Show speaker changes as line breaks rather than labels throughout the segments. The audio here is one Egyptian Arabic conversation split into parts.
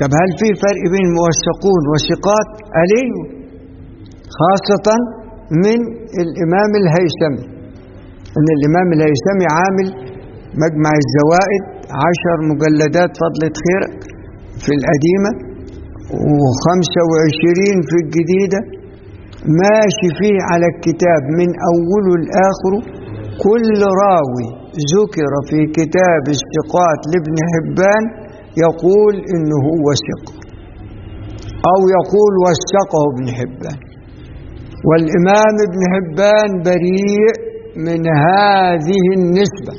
طب هل في فرق بين موثقون وثقات قال ايوه خاصة من الإمام الهيثمي أن الإمام الهيثمي عامل مجمع الزوائد عشر مجلدات فضلة خيرك في القديمة وخمسة وعشرين في الجديدة ماشي فيه على الكتاب من أوله لآخره كل راوي ذكر في كتاب الثقات لابن حبان يقول إنه هو ثقة أو يقول وثقه ابن حبان والإمام ابن حبان بريء من هذه النسبة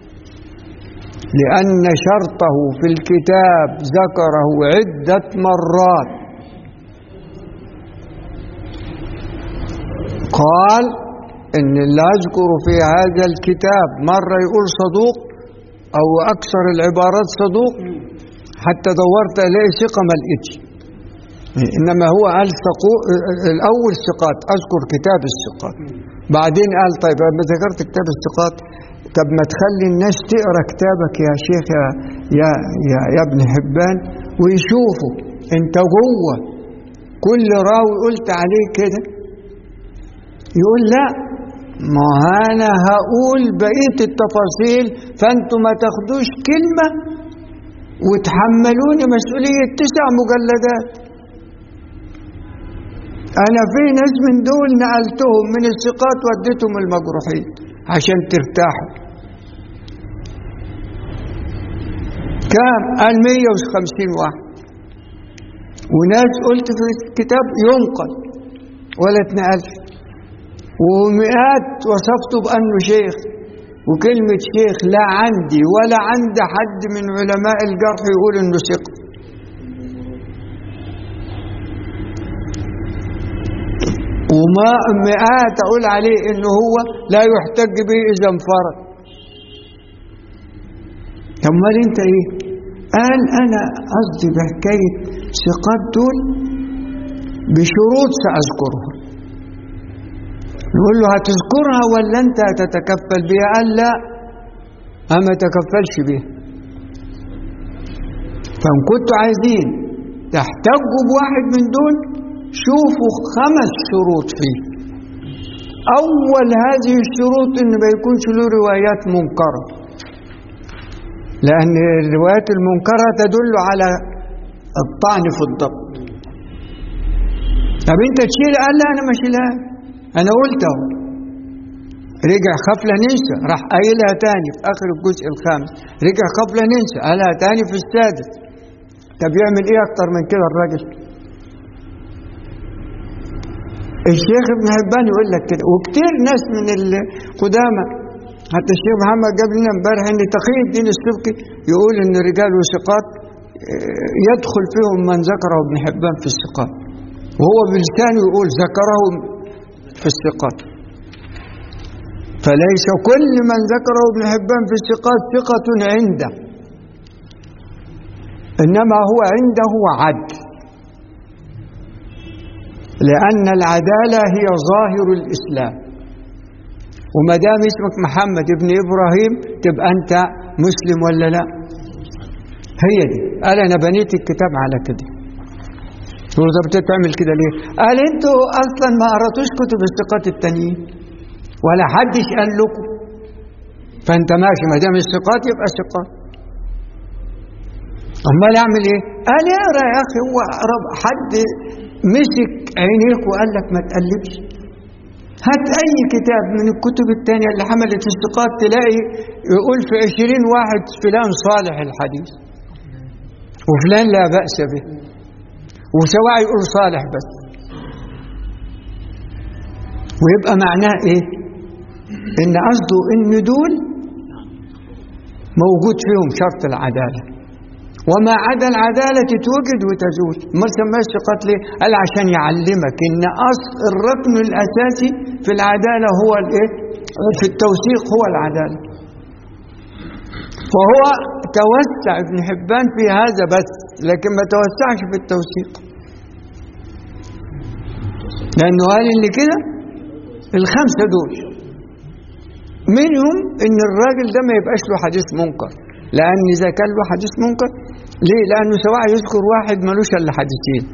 لأن شرطه في الكتاب ذكره عدة مرات قال إن اللي أذكر في هذا الكتاب مرة يقول صدوق أو أكثر العبارات صدوق حتى دورت ألاقي ثقة ما لقيتش إنما هو قال ثقو الأول ثقات أذكر كتاب الثقات بعدين قال طيب لما ذكرت كتاب الثقات طب ما تخلي الناس تقرا كتابك يا شيخ يا يا يا, يا ابن حبان ويشوفوا انت جوه كل راوي قلت عليه كده يقول لا ما انا هقول بقيه التفاصيل فانتوا ما تاخدوش كلمه وتحملوني مسؤوليه تسع مجلدات انا في ناس من دول نقلتهم من الثقات وديتهم المجروحين عشان ترتاحوا كام قال 150 واحد وناس قلت في الكتاب ينقل ولا اتنقلش ومئات وصفته بأنه شيخ وكلمة شيخ لا عندي ولا عند حد من علماء الجرح يقول انه ثقة وما مئات اقول عليه انه هو لا يحتج به اذا انفرد طب امال انت ايه قال انا قصدي بحكايه ثقات دول بشروط ساذكرها نقول له هتذكرها ولا انت هتتكفل بها قال لا انا ما اتكفلش بها فان كنتوا عايزين تحتجوا بواحد من دول شوفوا خمس شروط فيه اول هذه الشروط ان ما يكونش له روايات منكره لان الروايات المنكره تدل على الطعن في الضبط طب انت تشيل قال لا انا ما اشيلها انا قلت اهو رجع خاف لا ننسى راح قايلها تاني في اخر الجزء الخامس رجع خاف لا ننسى قالها تاني في السادس طب يعمل ايه اكتر من كده الراجل الشيخ ابن حبان يقول لك كده وكتير ناس من القدامى حتى الشيخ محمد جاب لنا امبارح ان تقي الدين السبكي يقول ان رجال وثقات يدخل فيهم من ذكره ابن حبان في الثقات وهو بلسانه يقول ذكره في الثقات فليس كل من ذكره ابن حبان في الثقات ثقة عنده إنما هو عنده عدل لأن العدالة هي ظاهر الإسلام وما دام اسمك محمد ابن إبراهيم تبقى أنت مسلم ولا لا هي دي قال أنا بنيت الكتاب على كده تقول طب بتعمل كده ليه قال انتوا اصلا ما قراتوش كتب الثقات التانيين ولا حدش قال لكم فانت ماشي ما دام الثقات يبقى ثقات امال اعمل ايه قال اقرا يا اخي هو حد مسك عينيك وقال لك ما تقلبش هات اي كتاب من الكتب التانية اللي حملت الثقات تلاقي يقول في عشرين واحد فلان صالح الحديث وفلان لا بأس به وسواء يقول صالح بس ويبقى معناه ايه ان قصده ان دول موجود فيهم شرط العداله وما عدا العدالة توجد وتزول ما سماش ثقات ليه قال عشان يعلمك ان اصل الركن الاساسي في العدالة هو الايه في التوثيق هو العدالة فهو توسع ابن حبان في هذا بس لكن ما توسعش في التوثيق لانه قال ان كده الخمسة دول منهم ان الراجل ده ما يبقاش له حديث منكر لان اذا كان له حديث منكر ليه لأنه سواء يذكر واحد ملوش إلا حديثين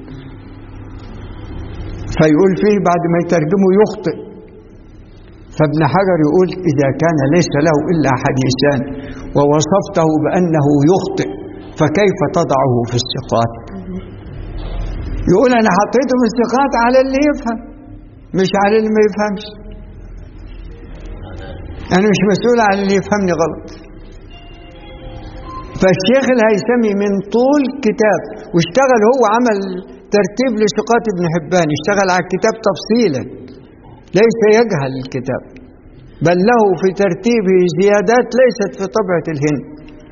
فيقول فيه بعد ما يترجمه يخطئ فابن حجر يقول إذا كان ليس له إلا حديثان ووصفته بأنه يخطئ فكيف تضعه في الثقات يقول أنا حطيته في الثقات على اللي يفهم مش على اللي ما يفهمش أنا مش مسؤول عن اللي يفهمني غلط فالشيخ الهيثمي من طول كتاب واشتغل هو عمل ترتيب لثقات ابن حبان اشتغل على الكتاب تفصيلا ليس يجهل الكتاب بل له في ترتيبه زيادات ليست في طبعة الهند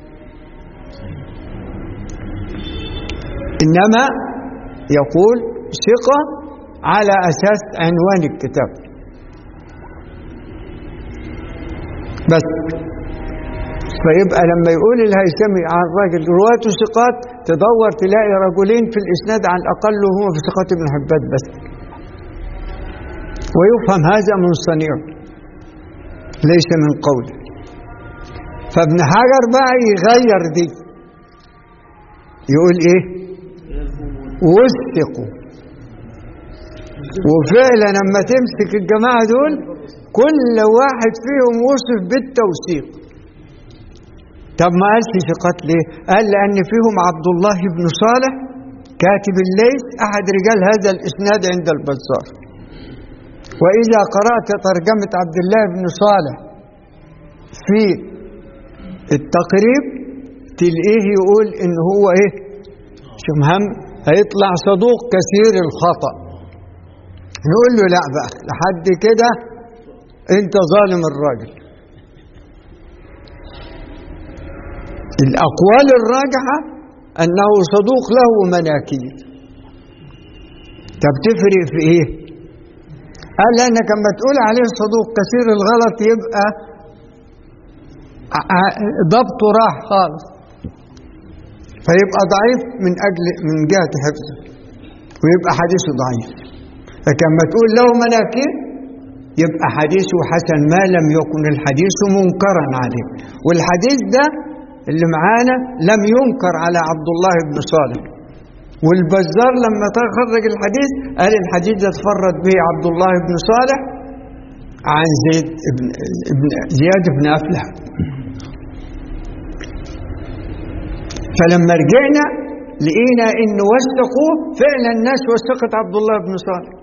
إنما يقول ثقة على أساس عنوان الكتاب بس فيبقى لما يقول الهيثمي عن راجل رواته ثقات تدور تلاقي رجلين في الإسناد على الأقل وهو في ثقات ابن حبان بس ويفهم هذا من صنيعه ليس من قوله فابن حجر بقى يغير دي يقول ايه وثقوا وفعلا لما تمسك الجماعة دول كل واحد فيهم وصف بالتوثيق طب ما قالش ثقات ليه قال لأن فيهم عبد الله بن صالح كاتب الليث أحد رجال هذا الإسناد عند البزار وإذا قرأت ترجمة عبد الله بن صالح في التقريب تلاقيه يقول إن هو إيه شو مهم هيطلع صدوق كثير الخطأ نقول له لا بقى لحد كده انت ظالم الراجل الأقوال الراجحة أنه صدوق له مناكير طب تفرق في إيه؟ قال لأنك لما تقول عليه صدوق كثير الغلط يبقى ضبطه راح خالص فيبقى ضعيف من أجل من جهة حفظه ويبقى حديثه ضعيف لكن لما تقول له مناكير يبقى حديثه حسن ما لم يكن الحديث منكرا عليه والحديث ده اللي معانا لم ينكر على عبد الله بن صالح والبزار لما تخرج الحديث قال الحديث ده تفرد به عبد الله بن صالح عن زيد بن, بن زياد بن أفلح فلما رجعنا لقينا ان وثقوه فعلا الناس وثقت عبد الله بن صالح